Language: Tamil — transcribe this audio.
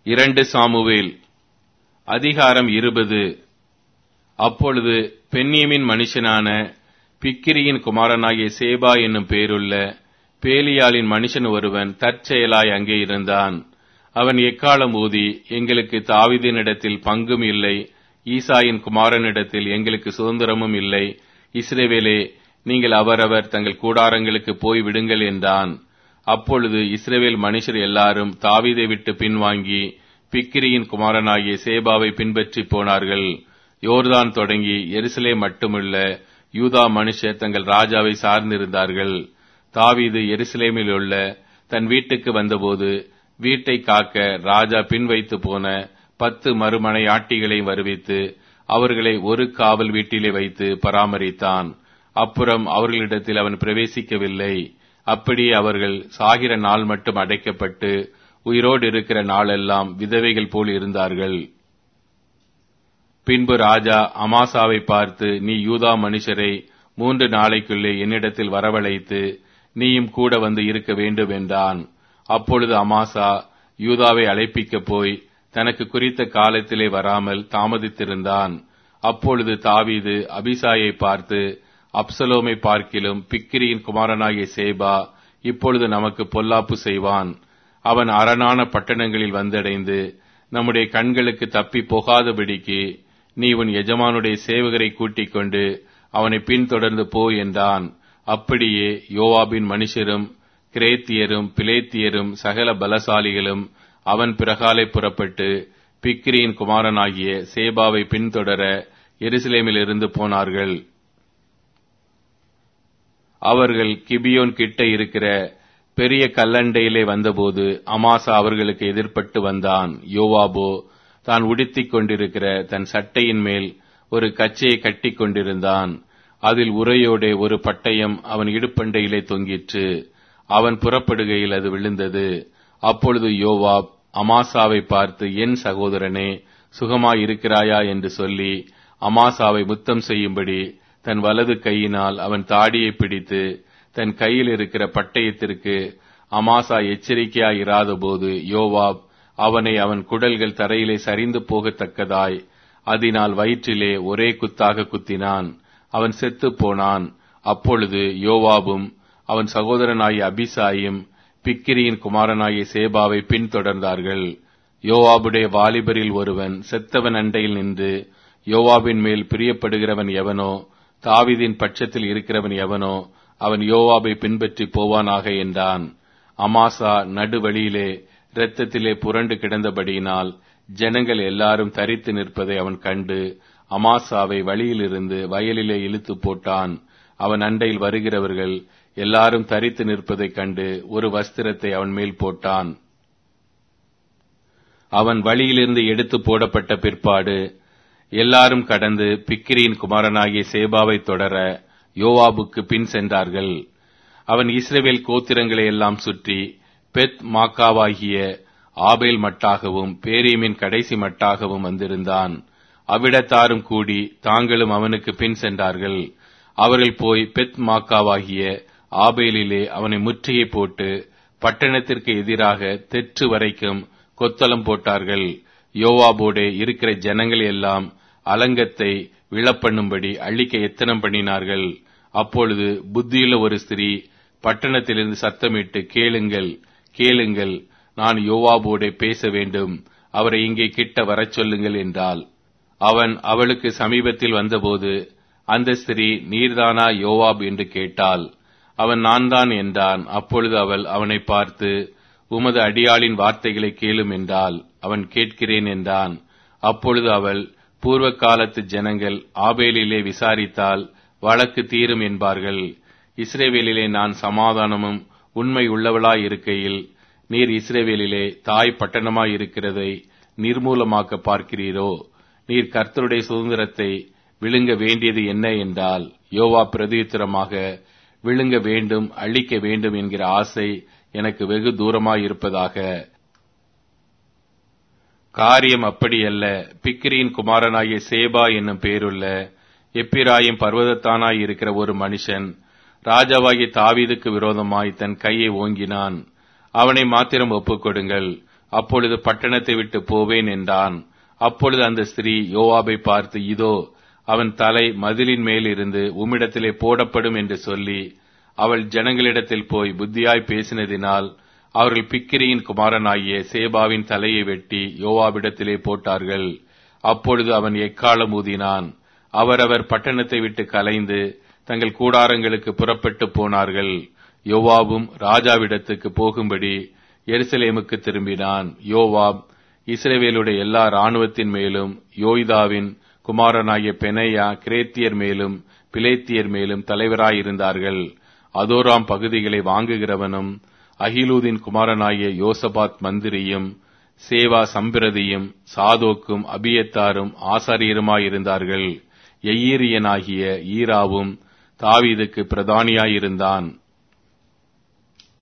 இரண்டு சாமுவேல் அதிகாரம் இருபது அப்பொழுது பென்யமின் மனுஷனான பிக்கிரியின் குமாரனாகிய சேபா என்னும் பேருள்ள பேலியாளின் மனுஷன் ஒருவன் தற்செயலாய் அங்கே இருந்தான் அவன் எக்காலம் ஊதி எங்களுக்கு தாவிதினிடத்தில் பங்கும் இல்லை ஈசாயின் குமாரனிடத்தில் எங்களுக்கு சுதந்திரமும் இல்லை இஸ்ரேவேலே நீங்கள் அவரவர் தங்கள் கூடாரங்களுக்கு போய் விடுங்கள் என்றான் அப்பொழுது இஸ்ரேவேல் மனுஷர் எல்லாரும் தாவீதை விட்டு பின்வாங்கி பிக்கிரியின் குமாரனாகிய சேபாவை பின்பற்றி போனார்கள் யோர்தான் தொடங்கி எருசலே மட்டுமல்ல யூதா மனுஷர் தங்கள் ராஜாவை சார்ந்திருந்தார்கள் தாவீது எருசலேமில் உள்ள தன் வீட்டுக்கு வந்தபோது வீட்டை காக்க ராஜா பின் வைத்து போன பத்து மறுமனை ஆட்டிகளை வருவித்து அவர்களை ஒரு காவல் வீட்டிலே வைத்து பராமரித்தான் அப்புறம் அவர்களிடத்தில் அவன் பிரவேசிக்கவில்லை அப்படியே அவர்கள் சாகிற நாள் மட்டும் அடைக்கப்பட்டு உயிரோடு இருக்கிற நாளெல்லாம் விதவைகள் போல் இருந்தார்கள் பின்பு ராஜா அமாசாவை பார்த்து நீ யூதா மனுஷரை மூன்று நாளைக்குள்ளே என்னிடத்தில் வரவழைத்து நீயும் கூட வந்து இருக்க வேண்டும் என்றான் அப்பொழுது அமாசா யூதாவை அழைப்பிக்கப் போய் தனக்கு குறித்த காலத்திலே வராமல் தாமதித்திருந்தான் அப்பொழுது தாவீது அபிசாயை பார்த்து அப்சலோமை பார்க்கிலும் பிக்கிரியின் குமாரனாகிய சேபா இப்பொழுது நமக்கு பொல்லாப்பு செய்வான் அவன் அரணான பட்டணங்களில் வந்தடைந்து நம்முடைய கண்களுக்கு தப்பி போகாதபடிக்கு நீ உன் எஜமானுடைய சேவகரை கூட்டிக் கொண்டு அவனை பின்தொடர்ந்து போ என்றான் அப்படியே யோவாபின் மனுஷரும் கிரேத்தியரும் பிலேத்தியரும் சகல பலசாலிகளும் அவன் பிறகாலை புறப்பட்டு பிக்ரியின் குமாரனாகிய சேபாவை பின்தொடர எருசலேமிலிருந்து போனார்கள் அவர்கள் கிபியோன் கிட்ட இருக்கிற பெரிய கல்லண்டையிலே வந்தபோது அமாசா அவர்களுக்கு எதிர்ப்பட்டு வந்தான் யோவாபோ தான் உடுத்திக் கொண்டிருக்கிற தன் சட்டையின் மேல் ஒரு கச்சையை கட்டி கொண்டிருந்தான் அதில் உரையோடே ஒரு பட்டயம் அவன் இடுப்பண்டையிலே தொங்கிற்று அவன் புறப்படுகையில் அது விழுந்தது அப்பொழுது யோவாப் அமாசாவை பார்த்து என் சகோதரனே சுகமாய் இருக்கிறாயா என்று சொல்லி அமாசாவை முத்தம் செய்யும்படி தன் வலது கையினால் அவன் தாடியை பிடித்து தன் கையில் இருக்கிற பட்டயத்திற்கு அமாசா எச்சரிக்கையாய் இராதபோது யோவாப் அவனை அவன் குடல்கள் தரையிலே சரிந்து போகத்தக்கதாய் அதனால் வயிற்றிலே ஒரே குத்தாக குத்தினான் அவன் செத்து போனான் அப்பொழுது யோவாபும் அவன் சகோதரனாகிய அபிசாயும் பிக்கிரியின் குமாரனாகிய சேபாவை பின்தொடர்ந்தார்கள் யோவாபுடைய வாலிபரில் ஒருவன் செத்தவன் அண்டையில் நின்று யோவாபின் மேல் பிரியப்படுகிறவன் எவனோ தாவிதின் பட்சத்தில் இருக்கிறவன் எவனோ அவன் யோவாபை பின்பற்றி போவானாக என்றான் அமாசா நடுவழியிலே இரத்தத்திலே புரண்டு கிடந்தபடியினால் ஜனங்கள் எல்லாரும் தரித்து நிற்பதை அவன் கண்டு அமாசாவை வழியிலிருந்து வயலிலே இழுத்து போட்டான் அவன் அண்டையில் வருகிறவர்கள் எல்லாரும் தரித்து நிற்பதைக் கண்டு ஒரு வஸ்திரத்தை அவன் மேல் போட்டான் அவன் வழியிலிருந்து எடுத்து போடப்பட்ட பிற்பாடு எல்லாரும் கடந்து பிக்கிரியின் குமாரனாகிய சேபாவை தொடர யோவாபுக்கு பின் சென்றார்கள் அவன் இஸ்ரேவேல் கோத்திரங்களை எல்லாம் சுற்றி பெத் மாக்காவாகிய ஆபேல் மட்டாகவும் பேரீமின் கடைசி மட்டாகவும் வந்திருந்தான் அவ்விடத்தாரும் கூடி தாங்களும் அவனுக்கு பின் சென்றார்கள் அவர்கள் போய் பெத் மாக்காவாகிய ஆபேலிலே அவனை முற்றுகை போட்டு பட்டணத்திற்கு எதிராக தெற்று வரைக்கும் கொத்தளம் போட்டார்கள் யோவாபோடே இருக்கிற ஜனங்கள் எல்லாம் அலங்கத்தை விழப்பண்ணும்படி அழிக்க எத்தனம் பண்ணினார்கள் அப்பொழுது புத்தியுள்ள ஒரு ஸ்திரீ பட்டணத்திலிருந்து சத்தமிட்டு கேளுங்கள் கேளுங்கள் நான் யோவாபோடே பேச வேண்டும் அவரை இங்கே கிட்ட வரச் சொல்லுங்கள் என்றாள் அவன் அவளுக்கு சமீபத்தில் வந்தபோது அந்த ஸ்திரீ நீர்தானா யோவாப் என்று கேட்டாள் அவன் நான் தான் என்றான் அப்பொழுது அவள் அவனை பார்த்து உமது அடியாளின் வார்த்தைகளை கேளும் என்றால் அவன் கேட்கிறேன் என்றான் அப்பொழுது அவள் பூர்வ காலத்து ஜனங்கள் ஆபேலிலே விசாரித்தால் வழக்கு தீரும் என்பார்கள் இஸ்ரேவேலிலே நான் சமாதானமும் உண்மை உள்ளவளாய் இருக்கையில் நீர் இஸ்ரேவேலிலே தாய் பட்டணமாய் இருக்கிறதை நிர்மூலமாக்க பார்க்கிறீரோ நீர் கர்த்தருடைய சுதந்திரத்தை விழுங்க வேண்டியது என்ன என்றால் யோவா பிரதியுத்தரமாக விழுங்க வேண்டும் அழிக்க வேண்டும் என்கிற ஆசை எனக்கு வெகு தூரமாயிருப்பதாக காரியம் அப்படியல்ல பிக்கிரியின் குமாரனாகிய சேபா என்னும் பேருள்ள எப்பிராயும் பர்வதத்தானாய் இருக்கிற ஒரு மனுஷன் ராஜாவாகிய தாவீதுக்கு விரோதமாய் தன் கையை ஓங்கினான் அவனை மாத்திரம் ஒப்புக்கொடுங்கள் அப்பொழுது பட்டணத்தை விட்டு போவேன் என்றான் அப்பொழுது அந்த ஸ்திரீ யோவாபை பார்த்து இதோ அவன் தலை மதிலின் மேல் இருந்து உம்மிடத்திலே போடப்படும் என்று சொல்லி அவள் ஜனங்களிடத்தில் போய் புத்தியாய் பேசினதினால் அவர்கள் பிக்கிரியின் குமாரனாகிய சேபாவின் தலையை வெட்டி யோவாபிடத்திலே போட்டார்கள் அப்பொழுது அவன் எக்காலம் ஊதினான் அவரவர் பட்டணத்தை விட்டு கலைந்து தங்கள் கூடாரங்களுக்கு புறப்பட்டு போனார்கள் யோவாபும் ராஜாவிடத்துக்கு போகும்படி எருசலேமுக்கு திரும்பினான் யோவாப் இஸ்ரேவேலுடைய எல்லா இராணுவத்தின் மேலும் யோய்தாவின் குமாரனாகிய பெனையா கிரேத்தியர் மேலும் பிலேத்தியர் மேலும் தலைவராயிருந்தார்கள் அதோராம் பகுதிகளை வாங்குகிறவனும் அகிலூதின் குமாரனாகிய யோசபாத் மந்திரியும் சேவா சம்பிரதியும் சாதோக்கும் அபியத்தாரும் ஆசாரியருமாயிருந்தார்கள் எய்யீரியனாகிய ஈராவும் தாவீதுக்கு பிரதானியாயிருந்தான்